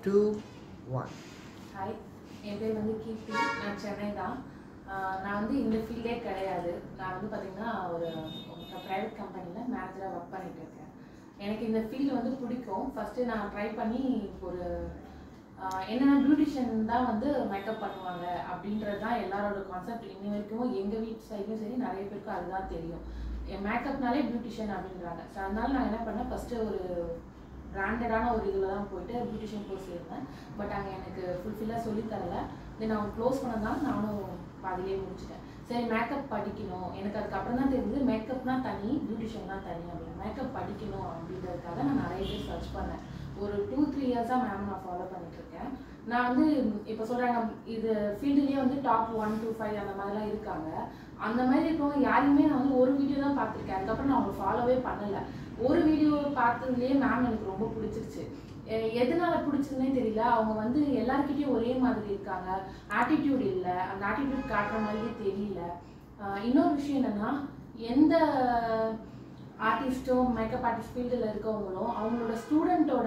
two one hi என் பேர் வந்து கீர்த்தி நான் சென்னை தான் ஆஹ் நான் வந்து இந்த ஃபீல்டே கிடையாது நான் வந்து பார்த்தீங்கன்னா ஒரு ப்ரைவேட் கம்பெனியில் மேனேஜராக ஒர்க் பண்ணிட்டு இருக்கேன் எனக்கு இந்த ஃபீல்டு வந்து பிடிக்கும் ஃபஸ்ட்டு நான் ட்ரை பண்ணி ஒரு ஆஹ் என்னென்ன பியூட்டிஷியன் தான் வந்து மேக்கப் பண்ணுவாங்க அப்படின்றது தான் எல்லாரோட கான்செப்ட் இன்னி வரைக்கும் எங்கள் வீட்டு சைட்லையும் சரி நிறைய பேருக்கு அதுதான் தெரியும் என் மேக்கப்னாலே பியூட்டிஷியன் அப்படின்றாங்க ஸோ அதனால நான் என்ன பண்ணேன் ஃபஸ்ட்டு ஒரு பிராண்டடான ஒரு இதில் தான் போயிட்டு பியூட்டிஷியன் கோர்ஸ் இருந்தேன் பட் அங்கே எனக்கு ஃபுல்ஃபில்லாக சொல்லி தரல தென் அவங்க க்ளோஸ் பண்ணதால நானும் பாதியிலே முடிச்சிட்டேன் சரி மேக்கப் படிக்கணும் எனக்கு அதுக்கப்புறம் தான் தெரிஞ்சது மேக்கப்னா தனி பியூட்டிஷியன் தான் தனி அப்படின்னு மேக்கப் படிக்கணும் அப்படின்றதுக்காக நான் நிறைய பேர் சர்ச் பண்ணேன் ஒரு டூ த்ரீ இயர்ஸாக மேம் நான் ஃபாலோ பண்ணிட்டு இருக்கேன் நான் வந்து இப்போ சொல்கிறாங்க இது ஃபீல்டுலேயே வந்து டாப் ஒன் டூ ஃபைவ் அந்த மாதிரிலாம் இருக்காங்க அந்த மாதிரி இருக்கவங்க யாரையுமே நான் வந்து ஒரு வீடியோ தான் பார்த்துருக்கேன் அதுக்கப்புறம் நான் அவங்க ஃபாலோவே பண்ணலை ஒரு வீடியோ பார்த்ததுலேயே மேம் எனக்கு ரொம்ப பிடிச்சிருச்சு எ- எதனால பிடிச்சதுனே தெரியல அவங்க வந்து எல்லாருக்கிட்டையும் ஒரே மாதிரி இருக்காங்க ஆட்டிடியூட் இல்லை அந்த ஆட்டிடியூட் காட்டுற மாதிரியே தெரியல ஆஹ் இன்னொரு விஷயம் என்னன்னா எந்த ஆர்டிஸ்ட்டும் மேக்கப் ஆர்டிஸ்ட் ஃபீல்டில் இருக்கவங்களும் அவங்களோட ஸ்டூடெண்ட்டோட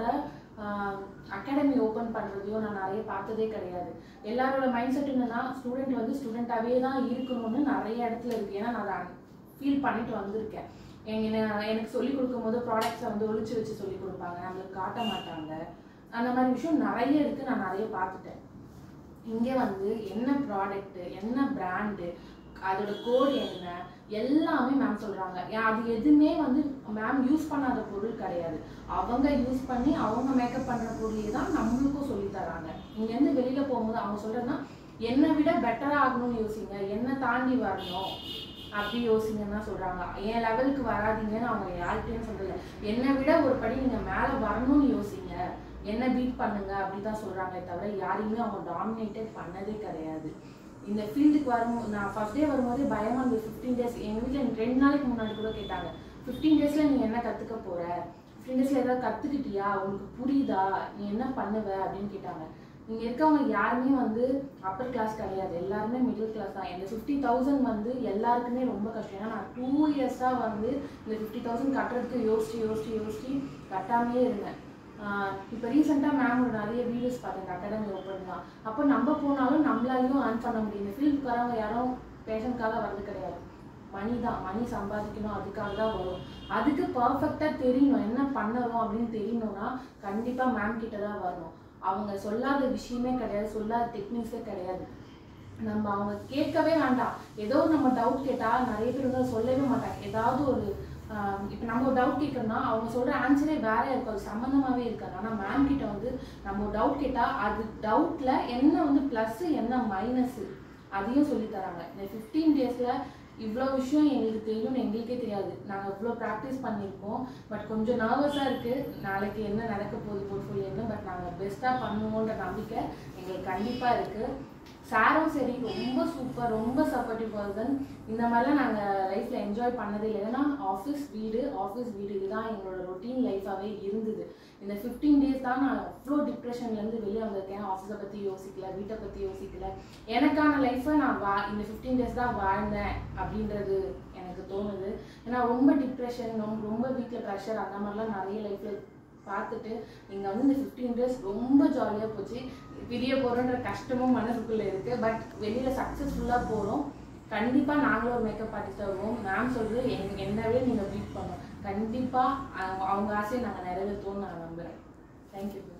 அகாடமி ஓப்பன் பண்ணுறதையும் நான் நிறைய பார்த்ததே கிடையாது எல்லாரோட மைண்ட் செட் என்னன்னா ஸ்டூடெண்ட் வந்து ஸ்டூடெண்ட்டாகவே தான் இருக்கணும்னு நிறைய இடத்துல இருக்கு ஏன்னா நான் அதை ஃபீல் பண்ணிட்டு வந்திருக்கேன் எங்க என்ன- எனக்கு சொல்லி கொடுக்கும்போது ப்ராடக்ட்ஸை வந்து ஒளிச்சு வச்சு சொல்லி கொடுப்பாங்க நம்மளுக்கு காட்ட மாட்டாங்க அந்த மாதிரி விஷயம் நிறைய இருக்கு நான் நிறைய பார்த்துட்டேன் இங்கே வந்து என்ன ப்ராடக்ட் என்ன பிராண்டு அதோட கோட் என்ன எல்லாமே மேம் சொல்றாங்க ஏன் அது எதுவுமே வந்து மேம் யூஸ் பண்ணாத பொருள் கிடையாது அவங்க யூஸ் பண்ணி அவங்க மேக்கப் பண்ற பொருளையே தான் நம்மளுக்கும் சொல்லி தராங்க இங்கேருந்து வெளியில போகும்போது அவங்க சொல்றதுன்னா என்னை விட பெட்டரா ஆகணும்னு யோசிங்க என்ன தாண்டி வரணும் அப்படி யோசிங்கன்னா சொல்றாங்க என் லெவலுக்கு வராதீங்கன்னு அவங்க யார்கிட்டயும் சொல்லல என்னை விட ஒரு படி நீங்க மேல வரணும்னு யோசிங்க என்ன பீட் பண்ணுங்க அப்படிதான் சொல்றாங்களே தவிர யாரையுமே அவங்க டாமினேட்டே பண்ணதே கிடையாது இந்த ஃபீல்டுக்கு வரும்போது நான் ஃபர்ஸ்ட் டே வரும்போதே பயமா இருந்தது ஃபிஃப்டீன் டேஸ் எங்க வீட்ல எனக்கு ரெண்டு நாளைக்கு முன்னாடி கூட கேட்டாங்க ஃபிஃப்டீன் டேஸ்ல நீ என்ன கத்துக்க போற ஃபிஃப்டீன் டேஸ்ல ஏதாவது கத்துக்கிட்டியா உனக்கு புரியுதா நீ என்ன பண்ணுவ அப்படின்னு கேட்டாங்க இங்க இருக்கவங்க யாருமே வந்து அப்பர் கிளாஸ் கிடையாது எல்லாருமே மிடில் கிளாஸ் தான் இந்த ஃபிஃப்டி தௌசண்ட் வந்து எல்லாருக்குமே ரொம்ப கஷ்டம் ஏன்னா நான் டூ இயர்ஸாக வந்து இந்த ஃபிஃப்டி தௌசண்ட் கட்டுறதுக்கு யோசிச்சு யோசிச்சு யோசிச்சு கட்டாமையே இருந்தேன் இப்போ ரீசெண்டாக மேமோட நிறைய வீடியோஸ் பார்த்தேன் அகாடமி ஓப்பன் தான் அப்போ நம்ம போனாலும் நம்மளாலையும் earn பண்ண முடியும் இந்த ஃபீல்டுக்கு வரவங்க யாரும் பேஷனுக்காக வர்றது கிடையாது மணி தான் மணி சம்பாதிக்கணும் அதுக்காக தான் வரும் அதுக்கு பர்ஃபெக்டாக தெரியணும் என்ன பண்ணணும் அப்படின்னு தெரியணும்னா கண்டிப்பாக மேம் கிட்ட தான் வரணும் அவங்க சொல்லாத விஷயமே கிடையாது சொல்லாத டெக்னிக்ஸே கிடையாது நம்ம அவங்க கேட்கவே வேண்டாம் ஏதோ நம்ம டவுட் கேட்டா நிறைய பேர் வந்து அதை சொல்லவே மாட்டாங்க ஏதாவது ஒரு இப்போ நம்ம ஒரு டவுட் கேட்கறோம்னா அவங்க சொல்ற ஆன்சரே வேற இருக்கும் அது சம்மந்தமாவே இருக்காது ஆனா மேம் கிட்ட வந்து நம்ம ஒரு டவுட் கேட்டா அது டவுட்ல என்ன வந்து ப்ளஸ் என்ன மைனஸ் அதையும் சொல்லி தராங்க இந்த ஃபிஃப்டீன் டேஸ்ல இவ்வளோ விஷயம் எங்களுக்கு தெரியும்னு எங்களுக்கே தெரியாது நாங்கள் இவ்வளோ ப்ராக்டிஸ் பண்ணியிருக்கோம் பட் கொஞ்சம் நர்வஸாக இருக்குது நாளைக்கு என்ன நடக்க போகுது போர்ட்ஃபோலியோன்னு பட் நாங்கள் பெஸ்ட்டாக பண்ணுவோன்ற நம்பிக்கை எங்களுக்கு கண்டிப்பாக இருக்குது சாரும் சரி ரொம்ப சூப்பர் ரொம்ப சப்போர்ட்டிவ் பர்சன் இந்த மாதிரிலாம் நாங்கள் லைஃப்பில் என்ஜாய் பண்ணதே இல்லை ஏன்னா ஆஃபீஸ் வீடு ஆஃபீஸ் வீடு இதுதான் எங்களோட ரொட்டீன் லைஃபாகவே இருந்தது இந்த ஃபிஃப்டீன் டேஸ் தான் நான் அவ்வளோ டிப்ரெஷன்லேருந்து வெளியே வந்திருக்கேன் ஆஃபீஸை பற்றி யோசிக்கல வீட்டை பற்றி யோசிக்கல எனக்கான லைஃப்பை நான் வா இந்த ஃபிஃப்டீன் டேஸ் தான் வாழ்ந்தேன் அப்படின்றது எனக்கு தோணுது ஏன்னா ரொம்ப டிப்ரெஷன் ரொம்ப ரொம்ப வீட்டில் ப்ரெஷர் அந்த மாதிரிலாம் நிறைய லைஃப்பில் பார்த்துட்டு இங்கே வந்து இந்த ஃபிஃப்டீன் டேஸ் ரொம்ப ஜாலியாக போச்சு பிரிய போகிறோன்ற கஷ்டமும் மனசுக்குள்ளே இருக்குது பட் வெளியில் சக்ஸஸ்ஃபுல்லாக போகிறோம் கண்டிப்பாக நாங்களும் ஒரு மேக்கப் ஆர்டிஸ்டாக வருவோம் மேம் சொல்றது எங்க என்னவே நீங்கள் பீட் பண்ணோம் கண்டிப்பாக அவங்க ஆசையை நாங்கள் நிறைவேற்றுவோம்னு நான் நம்புகிறேன் தேங்க்யூ